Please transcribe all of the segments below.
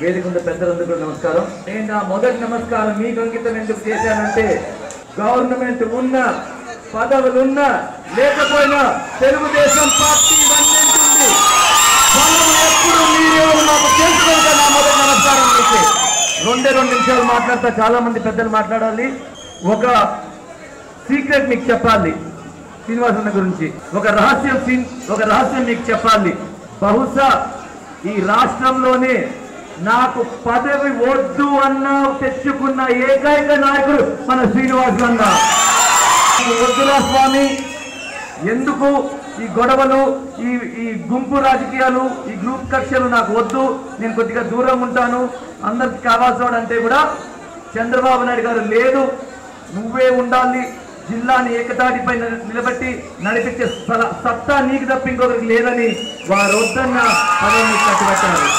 వేదిక ఉన్న పెద్దలందరూ కూడా నమస్కారం నేను నా మొదటి నమస్కారం మీకు అంకితం ఎందుకు చేశానంటే గవర్నమెంట్ ఉన్న పదవులున్నా లేకపోయినా తెలుగుదేశం పార్టీ వన్నెంటుంది బలం ఎప్పుడు మీరే మాకు తెలుసు కనుక నా మొదటి నమస్కారం మీకు రెండే రెండు నిమిషాలు మాట్లాడతా చాలా మంది పెద్దలు మాట్లాడాలి ఒక సీక్రెట్ మీకు చెప్పాలి శ్రీనివాసన్న గురించి ఒక రహస్యం సీన్ ఒక రహస్యం మీకు చెప్పాలి బహుశా ఈ రాష్ట్రంలోనే నాకు పదవి వద్దు అన్న తెచ్చుకున్న ఏకైక నాయకుడు మన శ్రీనివాసులు అన్న వద్దురా స్వామి ఎందుకు ఈ గొడవలు ఈ ఈ గుంపు రాజకీయాలు ఈ గ్రూప్ కక్షలు నాకు వద్దు నేను కొద్దిగా దూరం ఉంటాను అందరికి కావాల్సిన అంటే కూడా చంద్రబాబు నాయుడు గారు లేదు నువ్వే ఉండాలి జిల్లాని ఏకతాటిపై నిల- నిలబెట్టి నడిపించే సల- సత్తా నీకు తప్ప ఇంకొకరికి లేదని వారు వద్దన్న పదవిని కట్టుబట్టారు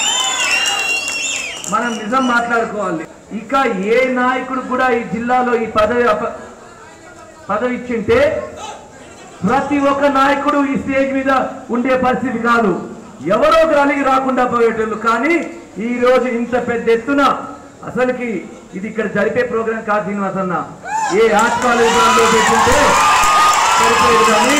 మనం నిజం మాట్లాడుకోవాలి ఇంకా ఏ నాయకుడు కూడా ఈ జిల్లాలో ఈ పదవి అప- పదవి ఇచ్చింటే ప్రతి ఒక్క నాయకుడు ఈ స్టేజ్ మీద ఉండే పరిస్థితి కాదు ఎవరో ఒకరు అలిగి రాకుండా పోయేటోళ్ళు కానీ ఈ రోజు ఇంత పెద్ద ఎత్తున అసలుకి ఇది ఇక్కడ జరిపే ప్రోగ్రాం కాదు శ్రీనివాస్ అన్న ఏ ఆర్ట్ కాలేజ్ లో పెట్టుంటే సరిపోయేది కానీ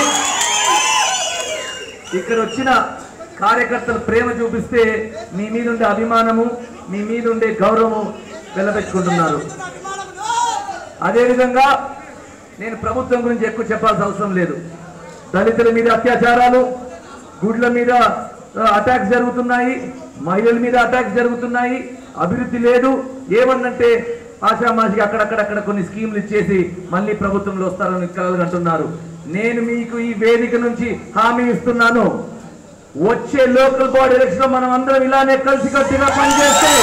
ఇక్కడ వచ్చిన కార్యకర్తలు ప్రేమ చూపిస్తే మీ మీద ఉండే అభిమానము మీ మీద ఉండే గౌరవము వెలబెట్టుకుంటున్నారు అదేవిధంగా నేను ప్రభుత్వం గురించి ఎక్కువ చెప్పాల్సిన అవసరం లేదు దళితుల మీద అత్యాచారాలు గుడ్ల మీద అటాక్స్ జరుగుతున్నాయి మహిళల మీద అటాక్స్ జరుగుతున్నాయి అభివృద్ధి లేదు ఏమన్నంటే ఆశామాషికి అక్కడక్కడక్కడ కొన్ని స్కీములు ఇచ్చేసి మళ్ళీ ప్రభుత్వంలో వస్తారని కలలు అంటున్నారు నేను మీకు ఈ వేదిక నుంచి హామీ ఇస్తున్నాను వచ్చే లోకల్ బాడీ ఎలక్షన్ లో మనం అందరం ఇలానే కలిసికట్టుగా పనిచేస్తే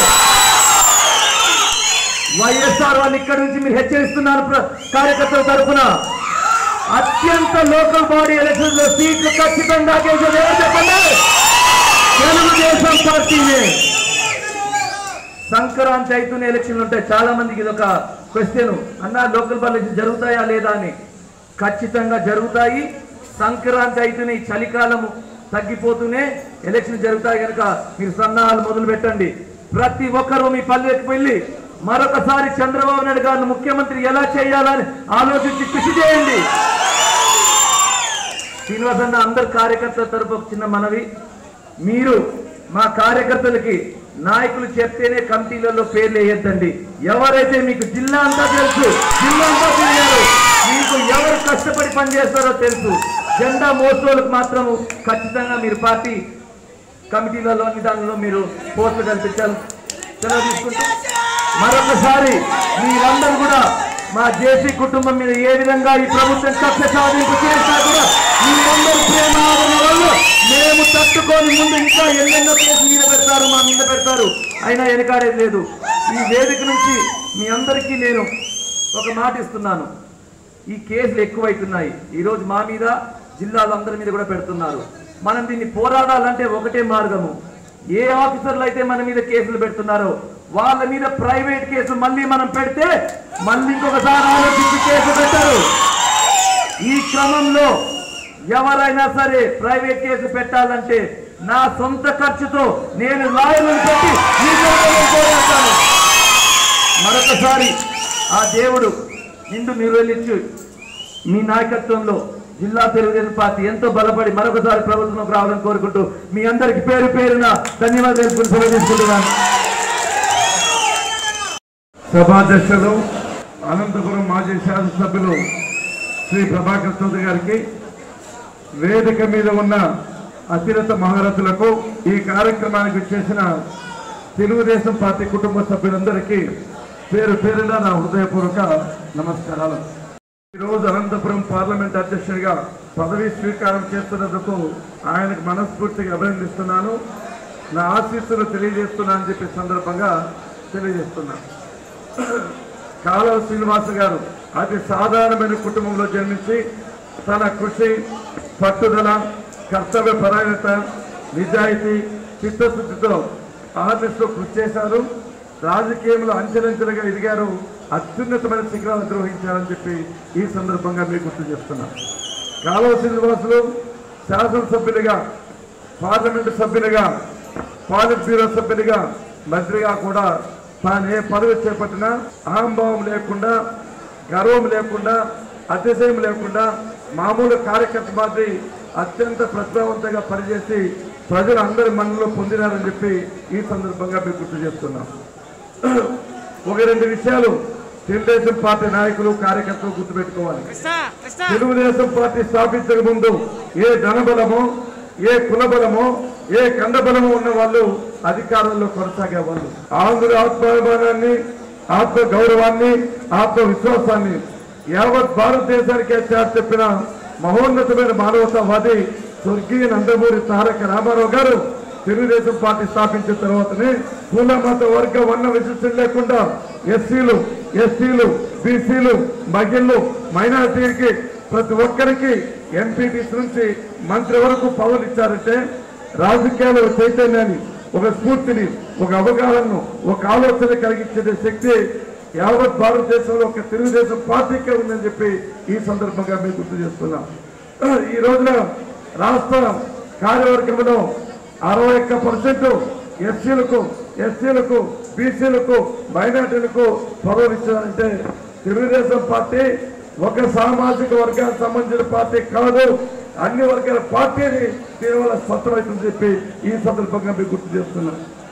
వైఎస్ఆర్ వాళ్ళు ఇక్కడ నుంచి మీరు హెచ్చరిస్తున్నారు ప్ర- కార్యకర్తల తరఫున అత్యంత లోకల్ బాడీ ఎలక్షన్ లో సీట్లు ఖచ్చితంగా గెలిచేది ఎవరు చెప్పండి తెలుగుదేశం పార్టీనే సంక్రాంతి అవుతున్న ఎలక్షన్లు ఉంటాయి చాలా మందికి ఇది ఒక క్వశ్చన్ అన్న లోకల్ బాడీ ఎలక్షన్ జరుగుతాయా లేదా అని ఖచ్చితంగా జరుగుతాయి సంక్రాంతి అయితేనే ఈ చలికాలము తగ్గిపోతూనే ఎలక్షన్ జరుగుతాయి కనుక మీరు సన్నాహాలు మొదలు పెట్టండి ప్రతి ఒక్కరూ మీ పల్లెకి వెళ్ళి మరొకసారి చంద్రబాబు నాయుడు గారిని ముఖ్యమంత్రి ఎలా చేయాలని ఆలోచించి కృషి చేయండి శ్రీనివాస్ అన్న అందరు కార్యకర్తల తరపు ఒక చిన్న మనవి మీరు మా కార్యకర్తలకి నాయకులు చెప్తేనే కమిటీలలో పేర్లు వేయొద్దండి ఎవరైతే మీకు జిల్లా అంతా తెలుసు జిల్లా అంతా తిరిగారు మీకు ఎవరు కష్టపడి పనిచేస్తారో తెలుసు జెండా మోసోలకు మాత్రము ఖచ్చితంగా మీరు పార్టీ కమిటీలలో అన్ని దానిలో మీరు పోస్టులు కల్పించాలి సెలవు తీసుకుంటూ మరొకసారి మీరందరూ కూడా మా జేసీ కుటుంబం మీద ఏ విధంగా ఈ ప్రభుత్వం కక్ష సాధింపు చేసినా కూడా మీరందరూ ప్రేమ ఆదరణ వల్ల మేము తట్టుకొని ముందు ఇంకా ఎన్నెన్నో కేసు మీద పెడతారు మా మీద పెడతారు అయినా వెనకాడేది లేదు ఈ వేదిక నుంచి మీ అందరికీ నేను ఒక మాట ఇస్తున్నాను ఈ కేసులు ఎక్కువైతున్నాయి ఈ రోజు మా మీద జిల్లాలో అందరి మీద కూడా పెడుతున్నారు మనం దీన్ని పోరాడాలంటే ఒకటే మార్గము ఏ ఆఫీసర్లు అయితే మన మీద కేసులు పెడుతున్నారో వాళ్ళ మీద ప్రైవేట్ కేసు మళ్ళీ మనం పెడితే మళ్ళీ ఇంకొకసారి ఆలోచించి కేసు పెట్టారు ఈ క్రమంలో ఎవరైనా సరే ప్రైవేట్ కేసు పెట్టాలంటే నా సొంత ఖర్చుతో నేను లాయర్లను పెట్టి మీ కోసం పోరాడతాను మరొకసారి ఆ దేవుడు నిండు నిర్వహించు మీ నాయకత్వంలో జిల్లా తెలుగుదేశం పార్టీ ఎంతో బలపడి మరొకసారి ప్రభుత్వంలోకి రావాలని కోరుకుంటూ మీ అందరికి పేరు పేరున ధన్యవాదాలు తెలుసుకుని సెలవు తీసుకుంటున్నాను సభాధ్యక్షులు అనంతపురం మాజీ శాసనసభ్యులు శ్రీ ప్రభాకర్ చౌదరి గారికి వేదిక మీద ఉన్న అతిరత మహారథులకు ఈ కార్యక్రమానికి చేసిన తెలుగుదేశం పార్టీ కుటుంబ సభ్యులందరికీ పేరు పేరున నా హృదయపూర్వక నమస్కారాలు ఈరోజు అనంతపురం పార్లమెంట్ అధ్యక్షుడిగా పదవి స్వీకారం చేస్తున్నందుకు ఆయనకు మనస్ఫూర్తిగా అభినందిస్తున్నాను నా ఆశీస్సులు తెలియజేస్తున్నా అని చెప్పి సందర్భంగా తెలియజేస్తున్నాను కాలువ శ్రీనివాస గారు అతి సాధారణమైన కుటుంబంలో జన్మించి తన కృషి పట్టుదల కర్తవ్య పరాయణత నిజాయితీ చిత్తశుద్ధితో ఆర్ఎస్లో కృషి చేశారు రాజకీయంలో అంచెలంచెలుగా ఎదిగారు అత్యున్నతమైన శిఖరాలు ద్రోహించారని చెప్పి ఈ సందర్భంగా మీకు గుర్తు చేస్తున్నాను కాలువ శ్రీనివాసులు శాసనసభ్యులుగా పార్లమెంటు సభ్యులుగా పాలిట్ బ్యూరో సభ్యులుగా మంత్రిగా కూడా తాను ఏ పదవి చేపట్టినా అహంభావం లేకుండా గర్వం లేకుండా అతిశయం లేకుండా మామూలు కార్యకర్త మాదిరి అత్యంత ప్రతిభావంతంగా పనిచేసి ప్రజలు అందరి మనలో పొందినారని చెప్పి ఈ సందర్భంగా మీకు గుర్తు చేస్తున్నాం ఒక రెండు విషయాలు తెలుగుదేశం పార్టీ నాయకులు కార్యకర్తలు గుర్తుపెట్టుకోవాలి తెలుగుదేశం పార్టీ స్థాపించక ముందు ఏ ధనబలమో ఏ కులబలమో ఏ కండబలమో ఉన్న వాళ్ళు అధికారంలో కొనసాగే వాళ్ళు ఆంధ్ర ఆత్మాభిమానాన్ని ఆత్మ గౌరవాన్ని ఆత్మ విశ్వాసాన్ని యావత్ భారతదేశానికి చాటి చెప్పిన మహోన్నతమైన మానవతావాది స్వర్గీయ నందమూరి తారక రామారావు గారు తెలుగుదేశం పార్టీ స్థాపించిన తర్వాతనే కుల మత వర్గ వర్ణ విశిష్టం లేకుండా ఎస్సీలు ఎస్టీలు బీసీలు మహిళలు మైనారిటీకి ప్రతి ఒక్కరికి ఎంపీటీస్ నుంచి మంత్రి వరకు పదవులు ఇచ్చారంటే రాజకీయాల చైతన్యాన్ని ఒక స్ఫూర్తిని ఒక అవగాహనను ఒక ఆలోచన కలిగించే శక్తి యావత్ భారతదేశంలో ఒక తెలుగుదేశం పార్టీకే ఉందని చెప్పి ఈ సందర్భంగా మేము గుర్తు చేస్తున్నాం ఈ రోజున రాష్ట్ర కార్యవర్గంలో అరవై ఒక్క పర్సెంట్ ఎస్సీలకు ఎస్సీలకు బీసీలకు మైనార్టీలకు పదవులు ఇచ్చారంటే తెలుగుదేశం పార్టీ ఒక సామాజిక వర్గానికి సంబంధించిన పార్టీ కాదు అన్ని వర్గాల పార్టీని దీనివల్ల స్పష్టమవుతుందని చెప్పి ఈ సందర్భంగా మీకు గుర్తు చేస్తున్నాం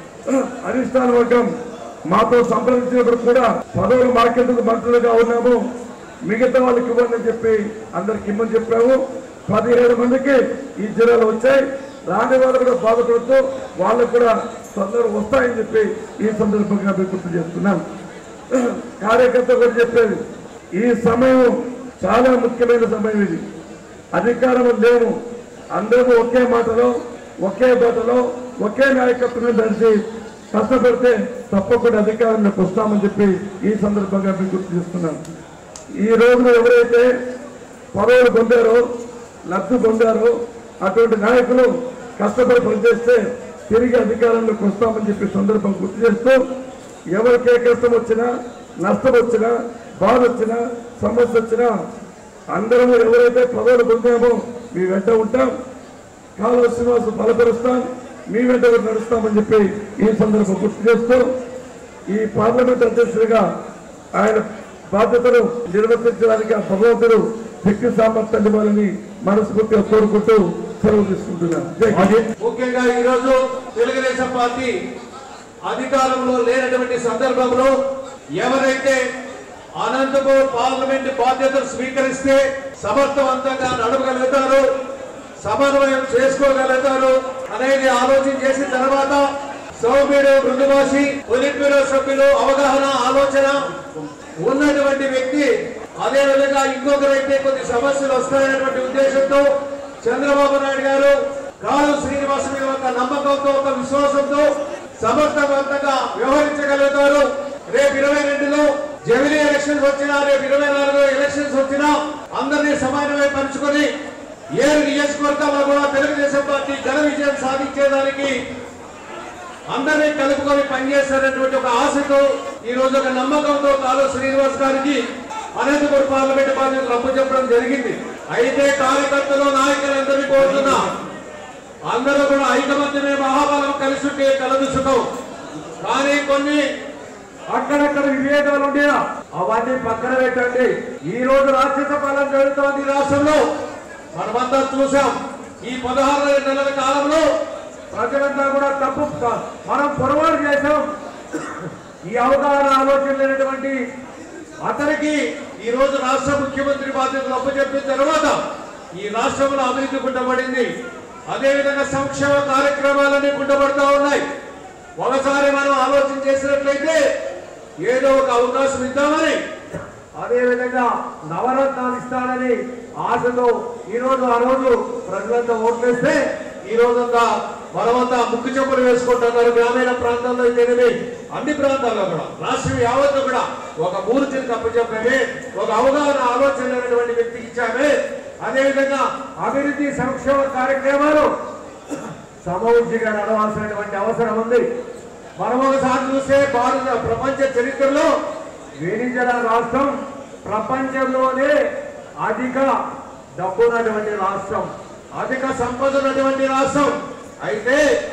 అధిష్టాన వర్గం మాతో సంప్రదించినప్పుడు కూడా పదవులు మాకెందుకు మంత్రులుగా ఉన్నాము మిగతా వాళ్ళకి ఇవ్వండి అని చెప్పి అందరికి ఇమ్మని చెప్పాము పదిహేడు మందికి ఈ జిల్లాలో వచ్చాయి రాని వాళ్ళు కూడా బాధపడుతూ వాళ్ళకు కూడా తొందరగా వస్తాయని చెప్పి ఈ సందర్భంగా మీకు గుర్తు చేస్తున్నాం కార్యకర్త కూడా చెప్పేది ఈ సమయం చాలా ముఖ్యమైన సమయం ఇది అధికారం లేము అందరూ ఒకే మాటలో ఒకే బాటలో ఒకే నాయకత్వం నడిచి కష్టపడితే తప్పకుండా అధికారంలోకి వస్తామని చెప్పి ఈ సందర్భంగా మీకు గుర్తు చేస్తున్నాను ఈ రోజున ఎవరైతే పదవులు పొందారో లబ్ధి పొందారో అటువంటి నాయకులు కష్టపడి పనిచేస్తే తిరిగి అధికారంలోకి వస్తామని చెప్పి సందర్భం గుర్తు చేస్తూ ఎవరికి ఏ కష్టం వచ్చినా నష్టం వచ్చినా బాధ వచ్చినా సమస్య వచ్చినా అందరం ఎవరైతే పదవులు పొందామో మీ వెంట ఉంటాం కాలువ శ్రీనివాసు బలపరుస్తాం మీ వెంట కూడా నడుస్తామని చెప్పి ఈ సందర్భం గుర్తు చేస్తూ ఈ పార్లమెంట్ అధ్యక్షుడిగా ఆయన బాధ్యతను నిర్వర్తించడానికి ఆ భగవంతుడు శక్తి సామర్థ్యాన్ని ఇవ్వాలని మనస్ఫూర్తిగా కోరుకుంటూ సెలవు తీసుకుంటున్నాను జై హింద్. ముఖ్యంగా ఈరోజు తెలుగుదేశం పార్టీ అధికారంలో లేనటువంటి సందర్భంలో ఎవరైతే అనంతపూర్ పార్లమెంట్ బాధ్యతలు స్వీకరిస్తే సమర్థవంతంగా నడవగలుగుతారు సమన్వయం చేసుకోగలుగుతారు అనేది ఆలోచన చేసిన తర్వాత సౌమ్యుడు మృదుభాషి పొలిట్ బ్యూరో సభ్యులు అవగాహన ఆలోచన ఉన్నటువంటి వ్యక్తి అదే విధంగా ఇంకొకరైతే కొన్ని సమస్యలు వస్తాయనేటువంటి ఉద్దేశంతో చంద్రబాబు నాయుడు గారు కాలు శ్రీనివాస మీద ఒక నమ్మకంతో ఒక విశ్వాసంతో సమర్థవంతంగా వ్యవహరించగలుగుతారు రేపు ఇరవై రెండులో జమిలీ ఎలక్షన్స్ వచ్చినా రేపు ఇరవై నాలుగు ఎలక్షన్స్ వచ్చినా అందరినీ సమన్వయం పరుచుకొని ఏడు నియోజకవర్గాల్లో కూడా తెలుగుదేశం పార్టీ ఘన విజయం సాధించేదానికి అందరినీ కలుపుకొని పనిచేస్తారనేటువంటి ఒక ఆశతో ఈ రోజు ఒక నమ్మకంతో కాలు శ్రీనివాస్ గారికి అనంతపురం పార్లమెంట్ బాధ్యతలు అప్పచెప్పడం జరిగింది అయితే కార్యకర్తలు నాయకులందరినీ కోరుతున్నా అందరూ కూడా ఐకమత్యమే మహాబలం కలిసి ఉంటే కలదు సుఖం కానీ కొన్ని అక్కడక్కడ విభేదాలు ఉండేనా అవన్నీ పక్కన పెట్టండి ఈ రోజు రాక్షస పాలన జరుగుతోంది ఈ రాష్ట్రంలో మనమంతా చూసాం ఈ పదహారు నెలల కాలంలో ప్రజలంతా కూడా తప్పు క- మనం పొరపాటు చేశాం ఈ అవగాహన ఆలోచన లేనటువంటి అతనికి ఈ రోజు రాష్ట్ర ముఖ్యమంత్రి బాధ్యతలు అప్పచెప్పిన తర్వాత ఈ రాష్ట్రంలో అభివృద్ధి కుంటబడింది అదేవిధంగా సంక్షేమ కార్యక్రమాలన్నీ కుంటబడతా ఉన్నాయి ఒకసారి మనం ఆలోచన చేసినట్లయితే ఏదో ఒక అవకాశం ఇద్దామని అదే విధంగా నవరత్నాలు ఇస్తానని ఆశతో ఈ రోజు ఆ రోజు ప్రజలంతా ఓట్లేస్తే ఈ రోజంతా మనమంతా ముక్కు చెప్పులు వేసుకుంటున్నారు గ్రామీణ ప్రాంతాల్లో అయితేనేమి అన్ని ప్రాంతాల్లో కూడా రాష్ట్రం యావత్తు కూడా ఒక మూర్తిని తప్పచెప్పమే ఒక అవగాహన ఆలోచన లేనటువంటి వ్యక్తికి ఇచ్చామే అదేవిధంగా అభివృద్ధి సంక్షేమ కార్యక్రమాలు సమూర్తిగా నడవాల్సినటువంటి అవసరం ఉంది మనం ఒకసారి చూస్తే భారత ప్రపంచ చరిత్రలో వెనిజల రాష్ట్రం ప్రపంచంలోనే అధిక డబ్బున్నటువంటి రాష్ట్రం అధిక సంపద ఉన్నటువంటి రాష్ట్రం అయితే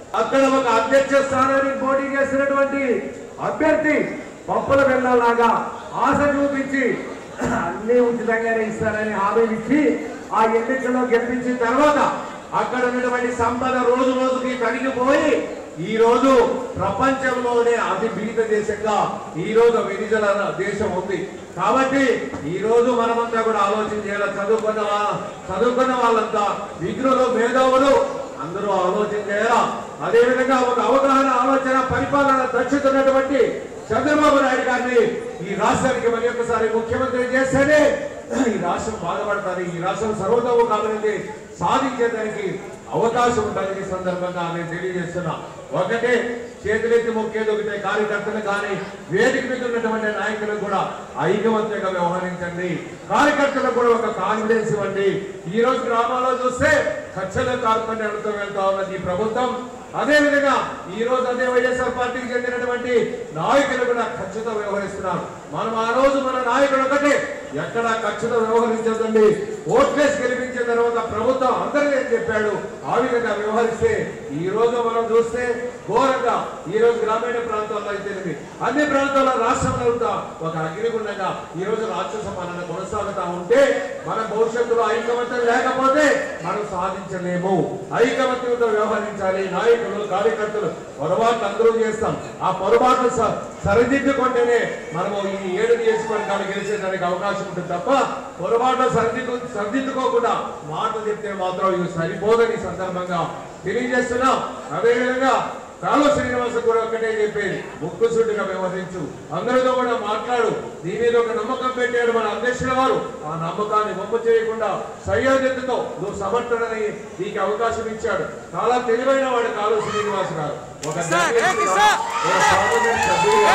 అక్కడ ఒక అధ్యక్ష స్థానానికి పోటీ చేసినటువంటి అభ్యర్థి పప్పుల వెళ్ళలాగా ఆశ చూపించి అన్ని ఉచితంగానే ఇస్తారని హామీ ఇచ్చి ఆ ఎన్నికల్లో గెలిపించిన తర్వాత అక్కడ ఉన్నటువంటి సంపద రోజు రోజుకి తరిగిపోయి ఈ రోజు ప్రపంచంలోనే అతి బీద దేశంగా ఈ రోజు వెనిజల దేశం ఉంది కాబట్టి ఈ రోజు మనమంతా కూడా ఆలోచన చేయాలి చదువుకున్న వా- చదువుకున్న వాళ్ళంతా విఘ్నులు మేధావులు అందరూ ఆలోచన చేయాలా అదేవిధంగా ఒక అవగాహన ఆలోచన పరిపాలన దక్షత ఉన్నటువంటి చంద్రబాబు నాయుడు గారిని ఈ రాష్ట్రానికి మరి ఒక్కసారి ముఖ్యమంత్రి చేస్తేనే ఈ రాష్ట్రం బాధపడతారు ఈ రాష్ట్రం సర్వతోముఖాభివృద్ధి సాధించేదానికి అవకాశం ఉంటుందని ఈ సందర్భంగా నేను తెలియజేస్తున్నా ఒకటే చేతులెత్తి మొక్కేది ఒకటే కార్యకర్తలు కానీ వేదిక మీద ఉన్నటువంటి నాయకులు కూడా ఐకమత్యంగా వ్యవహరించండి కార్యకర్తలకు కూడా ఒక కాన్ఫిడెన్స్ ఇవ్వండి ఈ రోజు గ్రామాల్లో చూస్తే ఖచ్చితంగా కార్పొరేటర్లతో వెళ్తా ఉన్నది ఈ ప్రభుత్వం అదే విధంగా ఈ రోజు అదే వైఎస్ఆర్ పార్టీకి చెందినటువంటి నాయకులు కూడా ఖచ్చితంగా వ్యవహరిస్తున్నారు మనం ఆ రోజు మన నాయకుడు ఒకటే ఎక్కడ ఖచ్చితంగా వ్యవహరించదండి ఓట్లేసి గెలిపించిన తర్వాత ప్రభుత్వం అందరికీ ఏం చెప్పాడు ఆ విధంగా వ్యవహరిస్తే ఈ రోజు మనం చూస్తే ఘోరంగా ఈ రోజు గ్రామీణ ప్రాంతాల్లో అయితే అన్ని ప్రాంతాల్లో రాష్ట్రంలో అంతా ఒక అగ్నిగుండంగా ఈ రోజు రాక్షస పాలన కొనసాగుతా ఉంటే మన భవిష్యత్తులో ఐకమత్యం లేకపోతే మనం సాధించలేము ఐకమత్యంతో వ్యవహరించాలి నాయకులు కార్యకర్తలు పొరపాట్లు అందరూ చేస్తాం ఆ పొరపాట్లు స- సరిదిద్దుకుంటేనే మనము ఈ ఏడు నియోజకవర్గాలు గెలిచేదానికి అవకాశం ఉంటుంది తప్ప పొరపాట్లు సరిదిద్దు సరిదిద్దుకోకుండా మాటలు చెప్తే మాత్రం ఇవి సరిపోదని ఈ సందర్భంగా తెలియజేస్తున్నాం అదేవిధంగా కాలువ శ్రీనివాస కూడా ఒక్కటే చెప్పేది ముక్కుసూటిగా వ్యవహరించు అందరితో కూడా మాట్లాడు నీ మీద ఒక నమ్మకం పెట్టాడు మన అధ్యక్షుల వారు ఆ నమ్మకాన్ని బొమ్మ చేయకుండా సయ్యాదెత్తుతో నువ్వు సమర్థనని నీకు అవకాశం ఇచ్చాడు చాలా తెలివైన వాడు కాలువ శ్రీనివాస్ గారు ఒక జర్నలిస్టుగా, ఒక పార్లమెంట్ సభ్యుడిగా,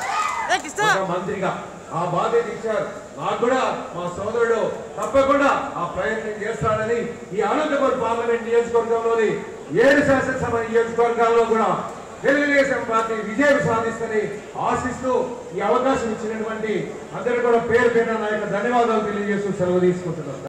ఒక మంత్రిగా ఆ బాధ్యత ఇచ్చారు నాకు కూడా మా సోదరుడు తప్పకుండా ఆ ప్రయత్నం చేస్తాడని ఈ అనంతపురం పార్లమెంట్ నియోజకవర్గంలోని ఏడు శాసనసభ నియోజకవర్గాల్లో కూడా తెలుగుదేశం పార్టీ విజయం సాధిస్తని ఆశిస్తూ ఈ అవకాశం ఇచ్చినటువంటి అందరూ కూడా పేరు పేరు నాయకులు ధన్యవాదాలు తెలియజేస్తూ సెలవు తీసుకుంటున్నాను